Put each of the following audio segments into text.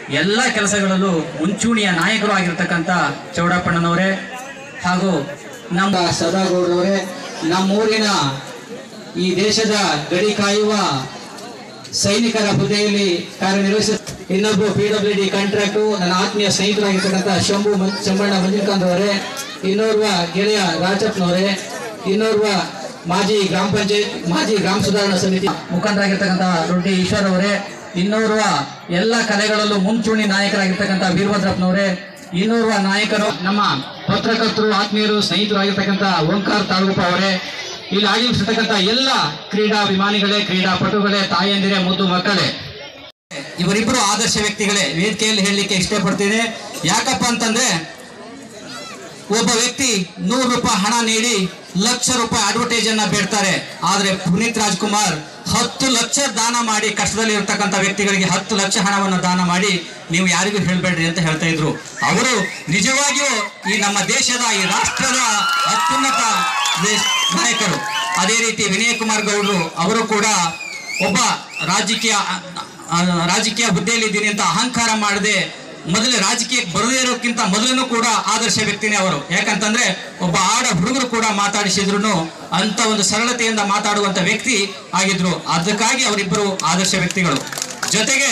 ಎಲ್ಲ ಕೆಲಸಗಳಲ್ಲೂ ಮುಂಚೂಣಿಯ ನಾಯಕರು ಆಗಿರ್ತಕ್ಕಂಥ ಚೌಡಪ್ಪಣ್ಣನವರೇ ಹಾಗೂ ನಮ್ಮ ಸದಾಗೌಡರವರೇ ನಮ್ಮೂರಿನ ಈ ದೇಶದ ಗಡಿ ಕಾಯುವ ಸೈನಿಕರ ಹುದ್ದೆಯಲ್ಲಿ ಕಾರ್ಯನಿರ್ವಹಿಸ ಇನ್ನೊಬ್ಬರು ಪಿ ಡಬ್ಲ್ಯೂ ಡಿ ಕಾಂಟ್ರಾಕ್ಟು ನನ್ನ ಆತ್ಮೀಯ ಸ್ನೇಹಿತರಾಗಿರ್ತಕ್ಕಂಥ ಶಂಭು ಮಂ- ಚಂಬಣ್ಣ ಮಂಜುಕಾಂತ್ ಅವರೇ ಇನ್ನೋರ್ವ ಗೆಳೆಯ ರಾಜಪ್ಪನವರೇ ಇನ್ನೋರ್ವ ಮಾಜಿ ಗ್ರಾಮ ಪಂಚಾಯತ್ ಮಾಜಿ ಗ್ರಾಮ ಸುಧಾರಣಾ ಸಮಿತಿ ಮುಖಂಡರಾಗಿರ್ತಕ್ಕಂಥ ರೊಡ್ಡಿ ಈಶ್ವರ್ ಅವರೇ ಇನ್ನೋರ್ವ ಎಲ್ಲ ಕಲೆಗಳಲ್ಲೂ ಮುಂಚೂಣಿ ನಾಯಕರಾಗಿರ್ತಕ್ಕಂಥ ವೀರಭದ್ರಪ್ಪನವರೇ ಇನ್ನೋರ್ವ ನಾಯಕರು ನಮ್ಮ ಪತ್ರಕರ್ತರು ಆತ್ಮೀಯರು ಸ್ನೇಹಿತರಾಗಿರ್ತಕ್ಕಂಥ ಓಂಕಾರ್ ತಾಲೂಕು ಅವರೇ ಇಲ್ಲಿ ಆಗಮಿಸಿರ್ತಕ್ಕಂಥ ಎಲ್ಲ ಕ್ರೀಡಾಭಿಮಾನಿಗಳೇ ಕ್ರೀಡಾಪಟುಗಳೇ ತಾಯಂದಿರೇ ಮುದ್ದು ಮಕ್ಕಳೇ ಇವರಿಬ್ಬರು ಆದರ್ಶ ವ್ಯಕ್ತಿಗಳೇ ವೇದಿಕೆಯಲ್ಲಿ ಹೇಳಲಿಕ್ಕೆ ಇಷ್ಟಪಡ್ತೀನಿ ಯಾಕಪ್ಪ ಅಂತಂದ್ರೆ ಒಬ್ಬ ವ್ಯಕ್ತಿ ನೂರು ರೂಪಾಯಿ ಹಣ ನೀಡಿ ಲಕ್ಷ ರೂಪಾಯಿ ಅಡ್ವರ್ಟೈಸ್ ಅನ್ನ ಬೇಡ್ತಾರೆ ಆದ್ರೆ ಪುನೀತ್ ರಾಜ್ಕುಮಾರ್ ಹತ್ತು ಲಕ್ಷ ದಾನ ಮಾಡಿ ಕಷ್ಟದಲ್ಲಿ ಇರ್ತಕ್ಕಂಥ ವ್ಯಕ್ತಿಗಳಿಗೆ ಹತ್ತು ಲಕ್ಷ ಹಣವನ್ನು ದಾನ ಮಾಡಿ ನೀವು ಯಾರಿಗೂ ಹೇಳ್ಬೇಡ್ರಿ ಅಂತ ಹೇಳ್ತಾ ಇದ್ರು ಅವರು ನಿಜವಾಗಿಯೂ ಈ ನಮ್ಮ ದೇಶದ ಈ ರಾಷ್ಟ್ರದ ಅತ್ಯುನ್ನತ ದೇಶ್- ನಾಯಕರು ಅದೇ ರೀತಿ ವಿನಯ್ ಕುಮಾರ್ ಗೌಡರು ಅವರು ಕೂಡ ಒಬ್ಬ ರಾಜಕೀಯ ಆ, ಆ, ರಾಜಕೀಯ ಹುದ್ದೆಯಲ್ಲಿ ಇದ್ದೀನಿ ಅಂತ ಅಹಂಕಾರ ಮಾಡದೆ ಮೊದಲೇ ರಾಜಕೀಯಕ್ಕೆ ಬರದೇ ಇರೋಕ್ಕಿಂತ ಮೊದಲೂ ಕೂಡ ಆದರ್ಶ ವ್ಯಕ್ತಿನೇ ಅವರು ಯಾಕಂತಂದ್ರೆ ಒಬ್ಬ ಆಡ ಹುಡುಗರು ಕೂಡ ಮಾತಾಡಿಸಿದ್ರು ಅಂತ ಒಂದು ಸರಳತೆಯಿಂದ ಮಾತಾಡುವಂತ ವ್ಯಕ್ತಿ ಆಗಿದ್ರು ಅದಕ್ಕಾಗಿ ಅವರಿಬ್ಬರು ಆದರ್ಶ ವ್ಯಕ್ತಿಗಳು ಜೊತೆಗೆ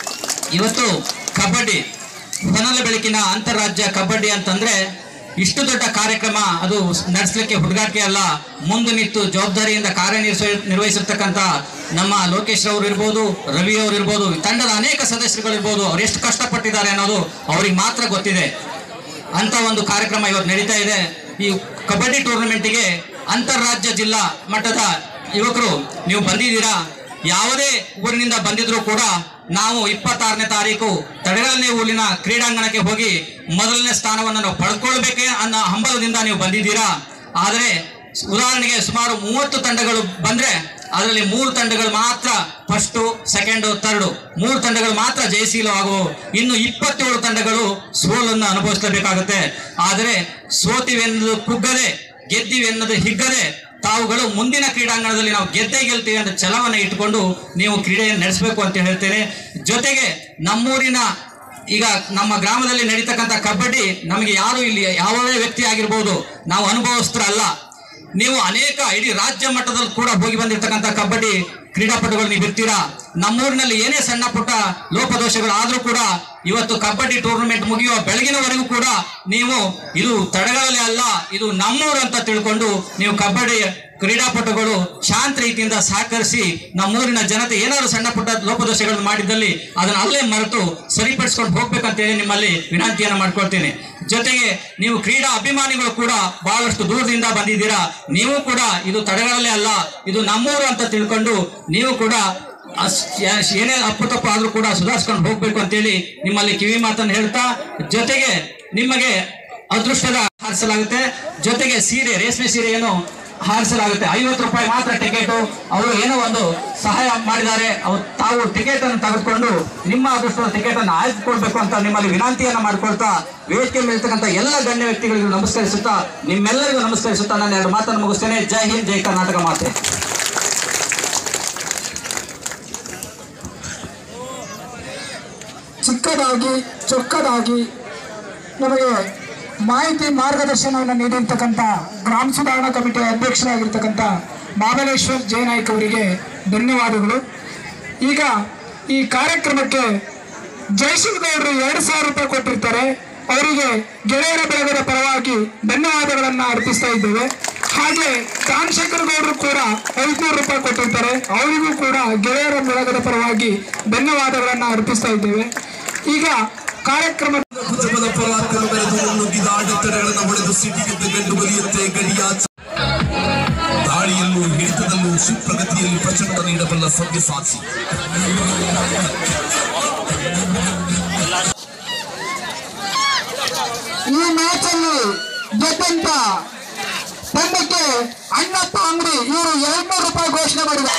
ಇವತ್ತು ಕಬಡ್ಡಿ ಹೊನಲ ಬೆಳಕಿನ ಅಂತಾರಾಜ್ಯ ಕಬಡ್ಡಿ ಅಂತಂದ್ರೆ ಇಷ್ಟು ದೊಡ್ಡ ಕಾರ್ಯಕ್ರಮ ಅದು ನಡೆಸಲಿಕ್ಕೆ ಹುಡುಗಾಟಿಕೆ ಅಲ್ಲ ಮುಂದೆ ನಿಂತು ಜವಾಬ್ದಾರಿಯಿಂದ ಕಾರ್ಯನಿರ್ವಹಿಸ ನಿರ್ವಹಿಸಿರ್ತಕ್ಕಂಥ ನಮ್ಮ ಲೋಕೇಶ್ ಅವರು ಇರ್ಬೋದು ರವಿ ಅವರು ಇರ್ಬೋದು ತಂಡದ ಅನೇಕ ಸದಸ್ಯರುಗಳು ಇರ್ಬೋದು ಅವ್ರು ಎಷ್ಟು ಕಷ್ಟಪಟ್ಟಿದ್ದಾರೆ ಅನ್ನೋದು ಅವ್ರಿಗೆ ಮಾತ್ರ ಗೊತ್ತಿದೆ ಅಂತ ಒಂದು ಕಾರ್ಯಕ್ರಮ ಇವತ್ತು ನಡೀತಾ ಇದೆ ಈ ಕಬಡ್ಡಿ ಟೂರ್ನಮೆಂಟಿಗೆ ಅಂತಾರಾಜ್ಯ ಜಿಲ್ಲಾ ಮಟ್ಟದ ಯುವಕರು ನೀವು ಬಂದಿದ್ದೀರಾ ಯಾವುದೇ ಊರಿನಿಂದ ಬಂದಿದ್ರು ಕೂಡ ನಾವು ಇಪ್ಪತ್ತಾರನೇ ತಾರೀಕು ತಡೆಗಾಲನೆ ಊರಿನ ಕ್ರೀಡಾಂಗಣಕ್ಕೆ ಹೋಗಿ ಮೊದಲನೇ ಸ್ಥಾನವನ್ನು ನಾವು ಪಡ್ಕೊಳ್ಬೇಕೆ ಅನ್ನೋ ಹಂಬಲದಿಂದ ನೀವು ಬಂದಿದ್ದೀರಾ ಆದರೆ ಉದಾಹರಣೆಗೆ ಸುಮಾರು ಮೂವತ್ತು ತಂಡಗಳು ಬಂದ್ರೆ ಅದರಲ್ಲಿ ಮೂರು ತಂಡಗಳು ಮಾತ್ರ ಫಸ್ಟು ಸೆಕೆಂಡು ಥರ್ಡು ಮೂರು ತಂಡಗಳು ಮಾತ್ರ ಜಯಶೀಲವಾಗುವು ಇನ್ನು ಇಪ್ಪತ್ತೇಳು ತಂಡಗಳು ಸೋಲನ್ನು ಅನುಭವಿಸಲೇಬೇಕಾಗುತ್ತೆ ಆದರೆ ಸೋತಿವೆನ್ನದು ಕುಗ್ಗದೆ ಗೆದ್ದಿವೆನ್ನದು ಹಿಗ್ಗದೆ ತಾವುಗಳು ಮುಂದಿನ ಕ್ರೀಡಾಂಗಣದಲ್ಲಿ ನಾವು ಗೆದ್ದೇ ಗೆಲ್ತೀವಿ ಅಂತ ಛಲವನ್ನು ಇಟ್ಕೊಂಡು ನೀವು ಕ್ರೀಡೆಯನ್ನು ನಡೆಸಬೇಕು ಅಂತ ಹೇಳ್ತೇನೆ ಜೊತೆಗೆ ನಮ್ಮೂರಿನ ಈಗ ನಮ್ಮ ಗ್ರಾಮದಲ್ಲಿ ನಡೀತಕ್ಕಂಥ ಕಬಡ್ಡಿ ನಮಗೆ ಯಾರು ಇಲ್ಲಿ ಯಾವುದೇ ವ್ಯಕ್ತಿ ಆಗಿರ್ಬೋದು ನಾವು ಅನುಭವಸ್ಥರಲ್ಲ ನೀವು ಅನೇಕ ಇಡೀ ರಾಜ್ಯ ಮಟ್ಟದಲ್ಲಿ ಕೂಡ ಹೋಗಿ ಬಂದಿರತಕ್ಕಂಥ ಕಬಡ್ಡಿ ಕ್ರೀಡಾಪಟುಗಳು ನೀವು ಇರ್ತೀರಾ ನಮ್ಮೂರಿನಲ್ಲಿ ಏನೇ ಸಣ್ಣ ಪುಟ್ಟ ಲೋಪದೋಷಗಳು ಆದ್ರೂ ಕೂಡ ಇವತ್ತು ಕಬಡ್ಡಿ ಟೂರ್ನಮೆಂಟ್ ಮುಗಿಯುವ ಬೆಳಗಿನವರೆಗೂ ಕೂಡ ನೀವು ಇದು ತಡೆಗಳಲ್ಲಿ ಅಲ್ಲ ಇದು ನಮ್ಮೂರು ಅಂತ ತಿಳ್ಕೊಂಡು ನೀವು ಕಬಡ್ಡಿ ಕ್ರೀಡಾಪಟುಗಳು ಶಾಂತ ರೀತಿಯಿಂದ ಸಹಕರಿಸಿ ನಮ್ಮೂರಿನ ಜನತೆ ಏನಾದ್ರು ಸಣ್ಣ ಪುಟ್ಟ ಲೋಪದೋಷಗಳನ್ನು ಮಾಡಿದ್ದಲ್ಲಿ ಅದನ್ನ ಅಲ್ಲೇ ಮರೆತು ಸರಿಪಡಿಸ್ಕೊಂಡು ಹೋಗ್ಬೇಕಂತೇಳಿ ನಿಮ್ಮಲ್ಲಿ ವಿನಂತಿಯನ್ನು ಮಾಡ್ಕೊಳ್ತೇನೆ ಜೊತೆಗೆ ನೀವು ಕ್ರೀಡಾ ಅಭಿಮಾನಿಗಳು ಕೂಡ ಬಹಳಷ್ಟು ದೂರದಿಂದ ಬಂದಿದ್ದೀರಾ ನೀವು ಕೂಡ ಇದು ತಡೆಗಳಲ್ಲೇ ಅಲ್ಲ ಇದು ನಮ್ಮೂರು ಅಂತ ತಿಳ್ಕೊಂಡು ನೀವು ಕೂಡ ಅಸ್- ಯಾ- ಏನೇ ಅಪ್ಪು ತಪ್ಪು ಆದ್ರೂ ಕೂಡ ಸುಧಾರಿಸ್ಕೊಂಡು ಹೋಗ್ಬೇಕು ಅಂತೇಳಿ ನಿಮ್ಮಲ್ಲಿ ಕಿವಿ ಮಾತನ್ನು ಹೇಳ್ತಾ ಜೊತೆಗೆ ನಿಮಗೆ ಅದೃಷ್ಟದ ಹಾರಿಸಲಾಗುತ್ತೆ ಜೊತೆಗೆ ಸೀರೆ ರೇಷ್ಮೆ ಸೀರೆಯನ್ನು ಹಾರಿಸಲಾಗುತ್ತೆ ಐವತ್ತು ರೂಪಾಯಿ ಮಾತ್ರ ಟಿಕೆಟ್ ಅವರು ಏನೋ ಒಂದು ಸಹಾಯ ಮಾಡಿದ್ದಾರೆ ಅವ್ರು ತಾವು ಟಿಕೆಟ್ ಅನ್ನು ತೆಗೆದುಕೊಂಡು ನಿಮ್ಮ ಅದೃಷ್ಟದ ಟಿಕೆಟ್ ಅನ್ನು ಆಯ್ದುಕೊಳ್ಬೇಕು ಅಂತ ನಿಮ್ಮಲ್ಲಿ ವಿನಂತಿಯನ್ನ ಮಾಡ್ಕೊಳ್ತಾ ವೇದಿಕೆ ಮೇಲ್ತಕ್ಕಂಥ ಎಲ್ಲ ಗಣ್ಯ ವ್ಯಕ್ತಿಗಳಿಗೂ ನಮಸ್ಕರಿಸುತ್ತಾ ನಿಮ್ಮೆಲ್ಲರಿಗೂ ನಮಸ್ಕರಿಸುತ್ತಾ ನಾನು ಎರಡು ಮಾತನ್ನು ಮುಗಿಸ್ತೇನೆ ಜೈ ಹಿಂದ್ ಜೈ ಕರ್ನಾಟಕ ಮಾತೆ ಚಿಕ್ಕದಾಗಿ ಚೊಕ್ಕದಾಗಿ ನಮಗೆ ಮಾಹಿತಿ ಮಾರ್ಗದರ್ಶನವನ್ನು ನೀಡಿರ್ತಕ್ಕಂಥ ಗ್ರಾಮ ಸುಧಾರಣಾ ಕಮಿಟಿಯ ಅಧ್ಯಕ್ಷರಾಗಿರ್ತಕ್ಕಂಥ ಮಹಾಬಲೇಶ್ವರ್ ಜಯನಾಯ್ಕ್ ಅವರಿಗೆ ಧನ್ಯವಾದಗಳು ಈಗ ಈ ಕಾರ್ಯಕ್ರಮಕ್ಕೆ ಜಯಶಿವಗೌಡರು ಎರಡು ಸಾವಿರ ರೂಪಾಯಿ ಕೊಟ್ಟಿರ್ತಾರೆ ಅವರಿಗೆ ಗೆಳೆಯರ ಬಳಗದ ಪರವಾಗಿ ಧನ್ಯವಾದಗಳನ್ನು ಅರ್ಪಿಸ್ತಾ ಇದ್ದೇವೆ ಹಾಗೆ ಕಾಮಶೇಖರ್ ಗೌಡರು ಕೂಡ ಐದುನೂರು ರೂಪಾಯಿ ಕೊಟ್ಟಿರ್ತಾರೆ ಅವರಿಗೂ ಕೂಡ ಗೆಳೆಯರ ಬಳಗದ ಪರವಾಗಿ ಧನ್ಯವಾದಗಳನ್ನು ಅರ್ಪಿಸ್ತಾ ಇದ್ದೇವೆ ಈಗ ಕಾರ್ಯಕ್ರಮ ಭುಜಬಲ ಪರಾಕ್ರಮ ಮೆರೆದು ನುಗ್ಗಿದ ಅಡೆತಡೆಗಳನ್ನು ಹೊಡೆದು ಸಿಟಿಗೆದ್ದ ಗಂಡು ಬಲಿಯಂತೆ ಗಡಿಯ ದಾಳಿಯಲ್ಲೂ ಹಿಡಿತದಲ್ಲೂ ಸುಪ್ರಗತಿಯಲ್ಲಿ ಪ್ರಚಂಡ ನೀಡಬಲ್ಲ ಸಭ್ಯ ಸಾಕ್ಷಿ ಈ ಮ್ಯಾಚ್ ಅಲ್ಲಿ ಗೆದ್ದಂತ ತಂಡಕ್ಕೆ ಅಣ್ಣಪ್ಪ ಅಂಗಡಿ ಇವರು ಎರಡ್ನೂರು ರೂಪಾಯಿ ಘೋಷಣೆ ಮಾಡಿದ್ದಾರೆ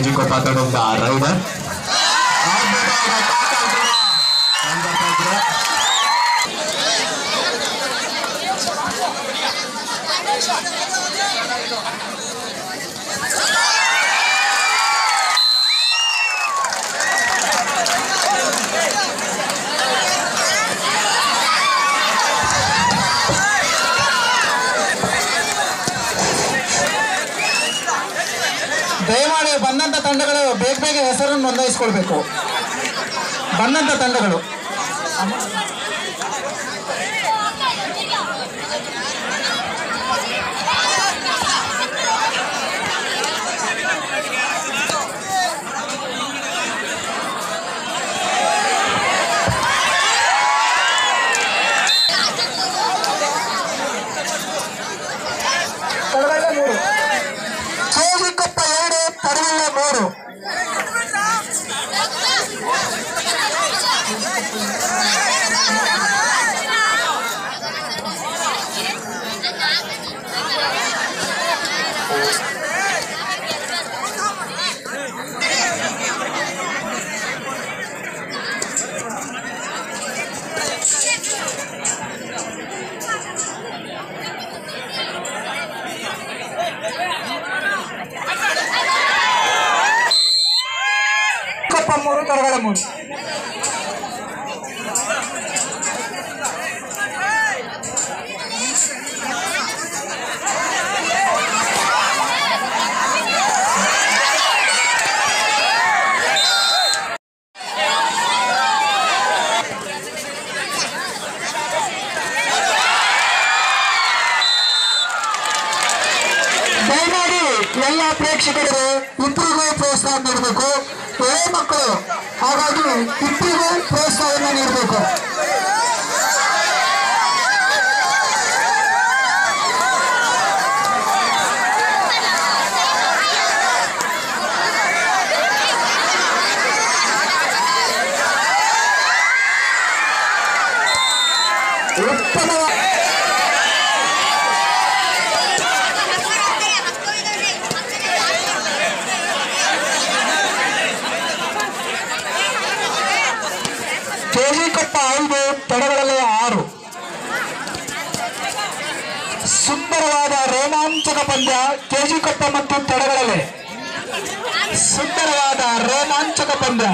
ಕೆಜಿ ಕೊಪ್ಪ ತಂಡದ ರೈಡರ್ ದಯಮಾಡಿ ಬಂದಂತ ತಂಡಗಳು ಬೇಗ ಬೇಗ ಹೆಸರನ್ನು ನೋಂದಾಯಿಸಿಕೊಳ್ಬೇಕು ಬಂದಂತ ತಂಡಗಳು ಚೇಜಿಕೊಪ್ಪ ಎರಡು ತರವಿಲ್ಲ ಮೂರು ಕೊಪ್ಪ ಮೂರು ತರಗಳ ಮೂರು ದಯಮಾಡಿ ಎಲ್ಲ ಪ್ರೇಕ್ಷಕರು ಇಬ್ಬರಿಗೂ ಪ್ರೋತ್ಸಾಹ ನೀಡಬೇಕು ಏ ಮಕ್ಕಳು ಹಾಗಾಗಿ ಇಬ್ಬರಿಗೂ ಪ್ರೋತ್ಸಾಹವನ್ನು ನೀಡಬೇಕು ಉತ್ತಮವಾದ ಕೆಜಿ ಕೊಪ್ಪ ಐದು ತಡಗಳಲ್ಲಿ ಆರು ಸುಂದರವಾದ ರೋಮಾಂಚಕ ಪಂದ್ಯ ಕೆಜಿ ಕೊಪ್ಪ ಮತ್ತು ತಡಗಳಲ್ಲಿ ಸುಂದರವಾದ ರೋಮಾಂಚಕ ಪಂದ್ಯ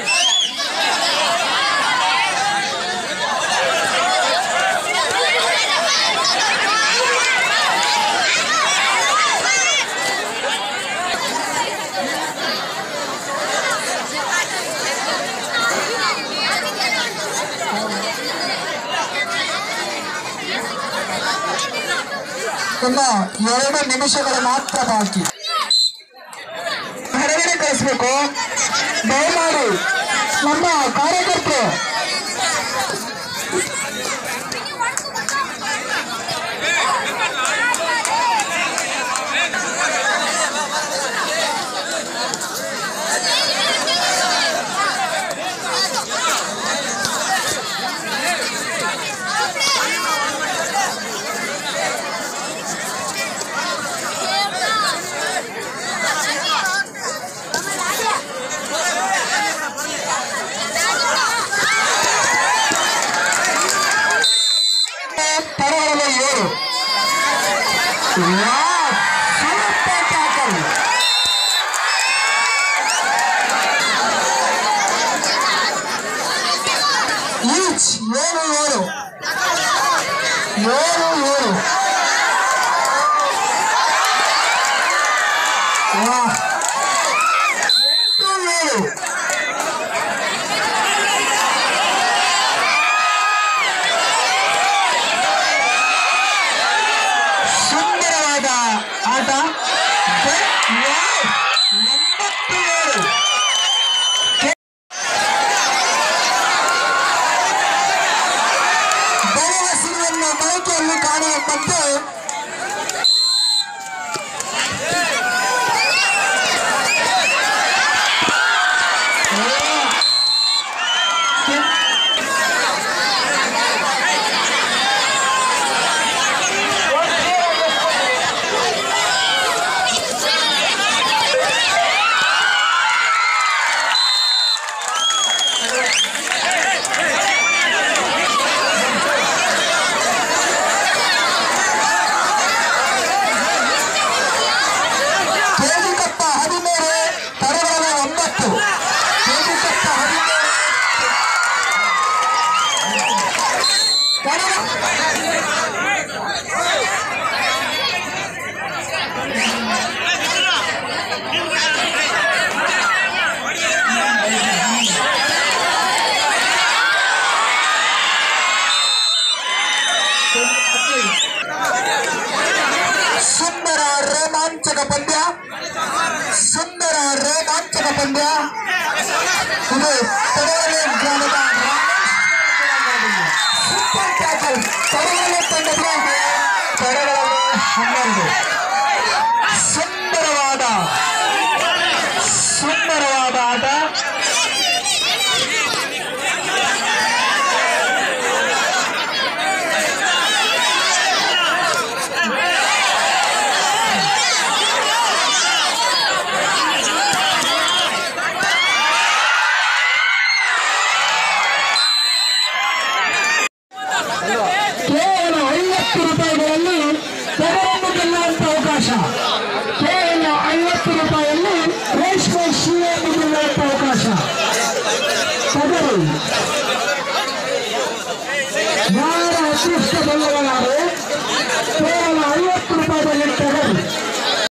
ಇನ್ನು ಎರಡು ನಿಮಿಷಗಳು ಮಾತ್ರ ಬಾಕಿ ಹೊರಗಡೆ ಕಳಿಸ್ಬೇಕು ದಯಮಾಡಿ ನಮ್ಮ ಕಾರ್ಯಕರ್ತರು ತರಗಳಲ್ಲಿ ಏಳು ವಾಹ್! ಸೂಪರ್ ಟ್ಯಾಕಲ್ ಈಚ್ ಏಳು ಏಳು ಏಳು ಏಳು ವಾಹ್! ಎಂಟು ಏಳು ಸುಂದರವಾದ ಆಟ ವಾವ್! ಒಂಬತ್ತು ಏಳು ಬರಹಸಿವನ್ನು ಬಳಕೆಯಲ್ಲಿ ಕಾಣುವಂತೆ ಸುಂದರ ರೋಮಾಂಚಕ ಪಂದ್ಯ ಸುಂದರ ರೋಮಾಂಚಕ ಪಂದ್ಯ ಇದು ತಡವಲೆ ಗ್ರಾಮದ ಸೂಪರ್ ಟ್ಯಾಕಲ್ ತಡವಲೆ ತಂಡದ ತಡಗಳಲ್ಲಿ ಹನ್ನೆರಡು ಸುಂದರವಾದ ಸುಂದರವಾದ ಆಟ ಕೇವಲ ಐವತ್ತು ರೂಪಾಯಿಗಳಲ್ಲಿ ಪದವನ್ನು ಗೆಲ್ಲುವಂತ ಅವಕಾಶ ಕೇವಲ ಐವತ್ತು ರೂಪಾಯಿಯಲ್ಲಿ ರೇಷ್ಮೆ ಸೀರೆಯನ್ನು ಗೆಲ್ಲುವಂತ ಅವಕಾಶ ಪದರು ಯಾರ ಅದೃಷ್ಟ ಬಲ್ಲವನಾರು